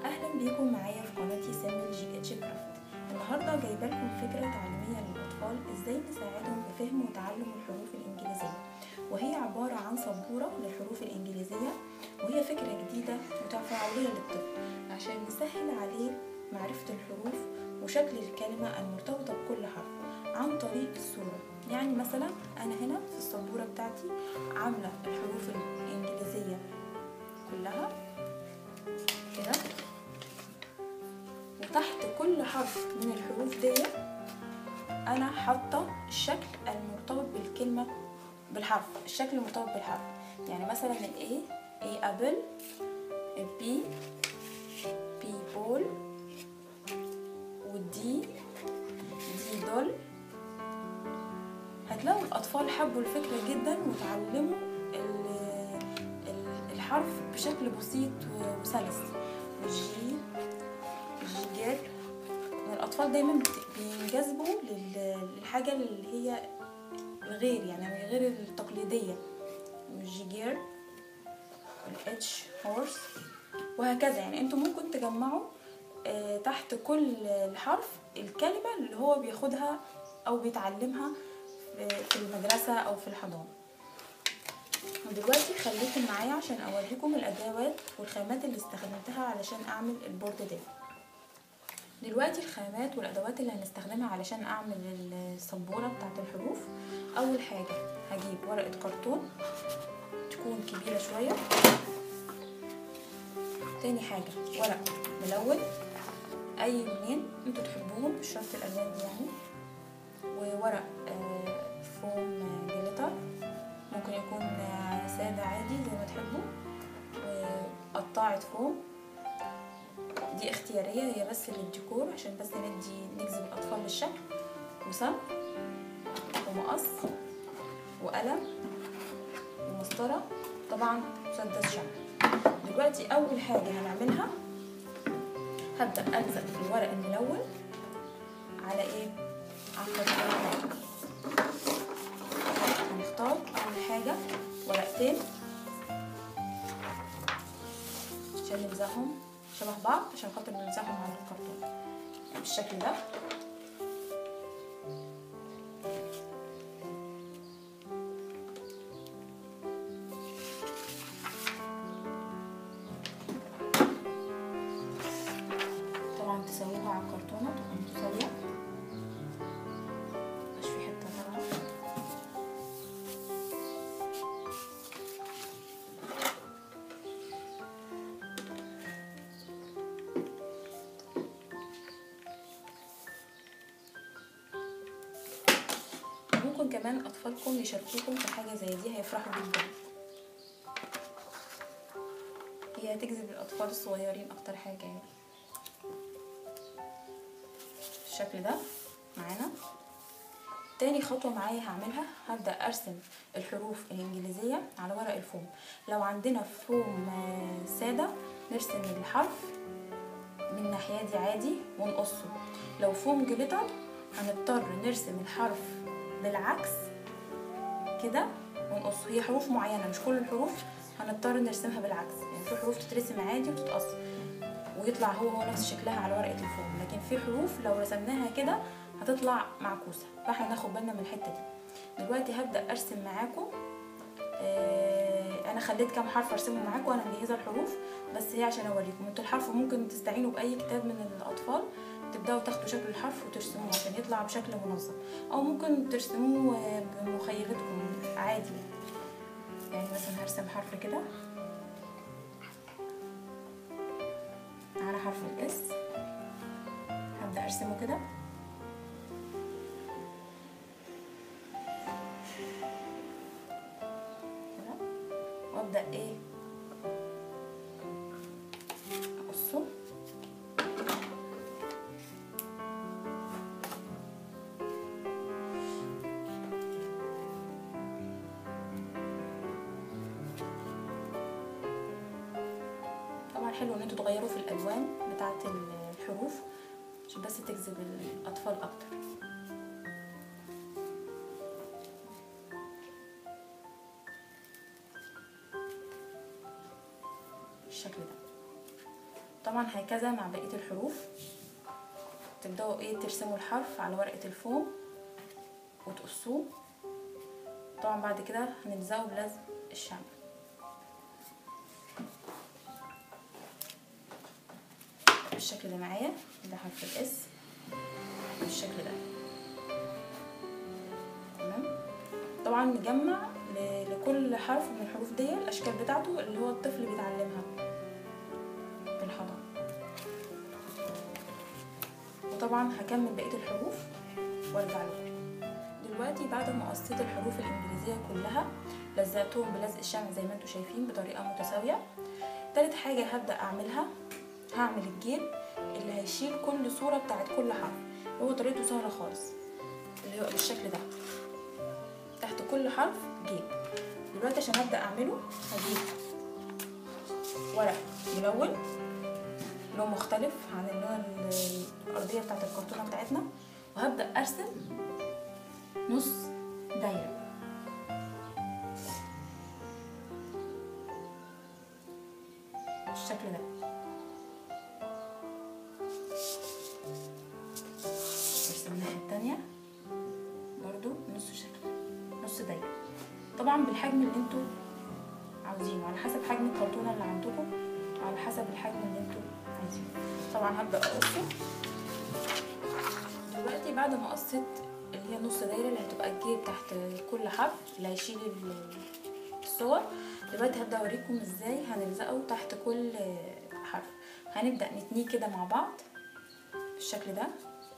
اهلا بيكم معايا في قناتي سامي جي اتش كرافت النهارده جايبه لكم فكره تعليميه للاطفال ازاي نساعدهم بفهم وتعلم الحروف الانجليزيه وهي عباره عن سبوره للحروف الانجليزيه وهي فكره جديده وتفاعليه للطفل عشان نسهل عليه معرفه الحروف وشكل الكلمه المرتبطه بكل حرف عن طريق الصوره يعني مثلا انا هنا في السبوره بتاعتي عامله الحروف الانجليزيه كلها كده وتحت كل حرف من الحروف دي انا حاطه الشكل المرتبط بالكلمه بالحرف الشكل المرتبط بالحرف يعني مثلا الاي اي ابل البي بي بول والدي دي دول هتلاقوا الاطفال حبوا الفكره جدا وتعلموا الحرف بشكل بسيط وسلس والجي جيجر الأطفال دايما بينجذبوا للحاجة اللي هي الغير يعني غير التقليدية والجيجر والاتش هورس وهكذا يعني انتوا ممكن تجمعوا تحت كل الحرف الكلمة اللي هو بياخدها أو بيتعلمها في المدرسة أو في الحضانة ودلوقتي خليكم معايا عشان اوريكم الادوات والخامات اللي استخدمتها علشان اعمل البورد ده دلوقتي الخامات والادوات اللي هنستخدمها علشان اعمل السبوره بتاعه الحروف اول حاجه هجيب ورقه كرتون تكون كبيره شويه تاني حاجه ورق ملون اي لونين انتوا تحبوهم مش شرط الالوان دي يعني وورق فوم جليتر ممكن يكون سادة عادي زي ما تحبوا وقطاعة فوم دي اختيارية هي بس للديكور عشان بس ندي نجذب الأطفال للشكل وسم ومقص وقلم ومسطرة طبعا مسدس شمع دلوقتي أول حاجة هنعملها هبدأ ألزق الورق الملون على ايه؟ على الكرتون هنختار أول حاجة ورقتين عشان نلزقهم شبه بعض عشان خاطر نلزقهم على الكرتون يعني بالشكل ده طبعا تسووها على الكرتونة تكون متساوية مش في حتة طالعة ممكن كمان اطفالكم يشاركوكم في حاجه زي دي هيفرحوا جدا هي هتجذب الاطفال الصغيرين اكتر حاجه يعني بالشكل ده معانا تاني خطوة معايا هعملها هبدأ أرسم الحروف الإنجليزية على ورق الفوم لو عندنا فوم سادة نرسم الحرف من الناحية دي عادي ونقصه لو فوم جليتر هنضطر نرسم الحرف بالعكس كده ونقص هي حروف معينة مش كل الحروف هنضطر نرسمها بالعكس يعني في حروف تترسم عادي وتتقص ويطلع هو هو نفس شكلها على ورقة الفوم لكن في حروف لو رسمناها كده هتطلع معكوسة فاحنا ناخد بالنا من الحتة دي دلوقتي هبدأ أرسم معاكم آه أنا خليت كام حرف أرسمهم معاكم وأنا مجهزة الحروف بس هي عشان أوريكم انتوا الحرف ممكن تستعينوا بأي كتاب من الأطفال تبداوا تاخدوا شكل الحرف وترسموه عشان يطلع بشكل منظم او ممكن ترسموه بمخيلتكم عادي يعني مثلا هرسم حرف كده على حرف الاس هبدا ارسمه كده وابدا ايه اقصه حلو ان انتوا تغيروا في الالوان بتاعه الحروف عشان بس تجذب الاطفال اكتر بالشكل ده طبعا هكذا مع بقيه الحروف تبداوا ايه ترسموا الحرف على ورقه الفوم وتقصوه طبعا بعد كده هنلزقه بلزق الشمع بالشكل ده معايا ده حرف الاس بالشكل ده تمام طبعا نجمع ل- لكل حرف من الحروف دي الاشكال بتاعته اللي هو الطفل بيتعلمها في الحضانه وطبعا هكمل بقيه الحروف وارجع لكم دلوقتي بعد ما قصيت الحروف الانجليزيه كلها لزقتهم بلزق الشمع زي ما انتم شايفين بطريقه متساويه تالت حاجه هبدا اعملها هعمل الجيب اللي هيشيل كل صوره بتاعت كل حرف هو طريقته سهله خالص اللي هو بالشكل ده تحت كل حرف جيب دلوقتي عشان ابدا اعمله هجيب ورق ملون لون مختلف عن اللون ال- الارضيه بتاعت الكرتونه بتاعتنا وهبدا ارسم نص دايره بالشكل ده ارسم الناحيه التانية برضو نص شكل نص دايره طبعا بالحجم اللي انتوا عاوزينه على حسب حجم الكرتونه اللي عندكم على حسب الحجم اللي انتوا عايزينه طبعا هبدا اقصه دلوقتي بعد ما قصيت اللي هي نص دايره اللي هتبقى الجيب تحت كل حرف اللي هيشيل ال- الصور دلوقتي هبدا اوريكم ازاي هنلزقه تحت كل حرف هنبدا نتنيه كده مع بعض بالشكل ده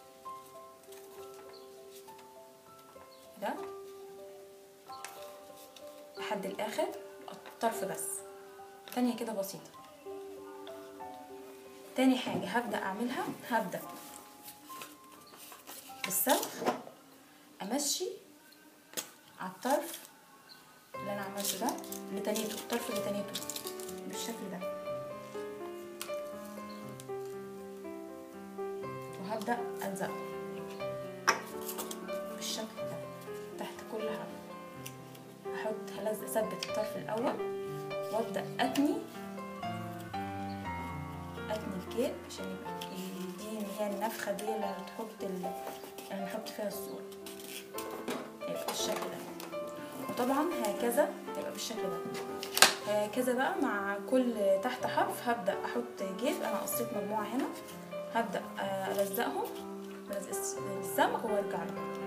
ده لحد الاخر الطرف بس تانية كده بسيطة تاني حاجة هبدأ أعملها هبدأ بالصبغ أمشي على الطرف اللي أنا عملته ده اللي تانيته الطرف اللي تانيته بالشكل ده وهبدأ ألزقه بالشكل ده تحت كل حرف هحط هلزق اثبت الطرف الاول وابدا اتني اتني الكيك عشان يبقى يديني اللي هي النفخه دي اللي هتحط ال... اللي هنحط فيها الصوره يبقى بالشكل ده وطبعا هكذا يبقى بالشكل ده هكذا بقى مع كل تحت حرف هبدا احط جيب انا قصيت مجموعه هنا هبدا الزقهم بلزق الصمغ وارجع لهم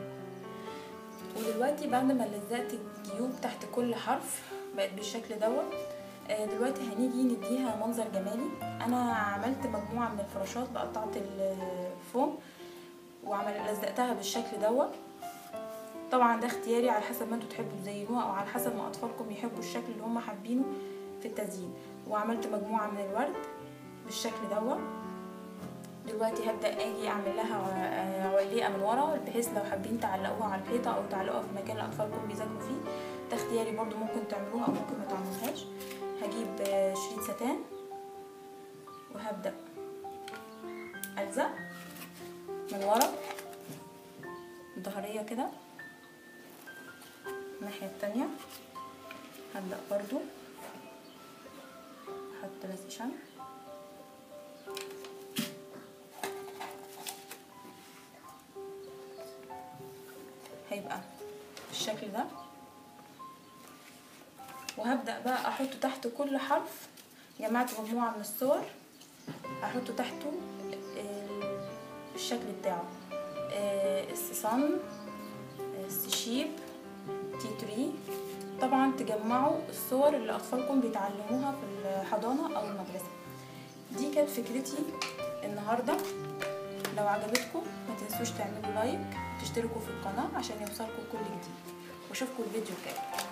ودلوقتي بعد ما لزقت الجيوب تحت كل حرف بقت بالشكل دوت آه، دلوقتي هنيجي نديها منظر جمالي انا عملت مجموعه من الفراشات بقطعت الفوم وعمل لزقتها بالشكل دوت طبعا ده اختياري على حسب ما انتوا تحبوا تزينوها او على حسب ما اطفالكم يحبوا الشكل اللي هم حابينه في التزيين وعملت مجموعه من الورد بالشكل دوت دلوقتي هبدا اجي اعمل لها ع- عليقه من ورا بحيث لو حابين تعلقوها على الحيطه او تعلقوها في مكان الاطفالكم بيذاكروا فيه ده اختياري برضو ممكن تعملوها او ممكن ما تعملوهاش هجيب آه، شريط ستان وهبدا الزق من ورا ظهريه كده الناحيه التانية هبدا برضو احط لزق شمع هيبقى بالشكل ده وهبدأ بقى احط تحت كل حرف جمعت مجموعة من الصور احط تحته ال- الشكل بتاعه آه، الصن السشيب تي تري طبعا تجمعوا الصور اللي اطفالكم بيتعلموها في الحضانة او المدرسة دي كانت فكرتي النهارده لو عجبتكم ما تنسوش تعملوا لايك وتشتركوا في القناة عشان يوصلكم كل جديد واشوفكم الفيديو الجاي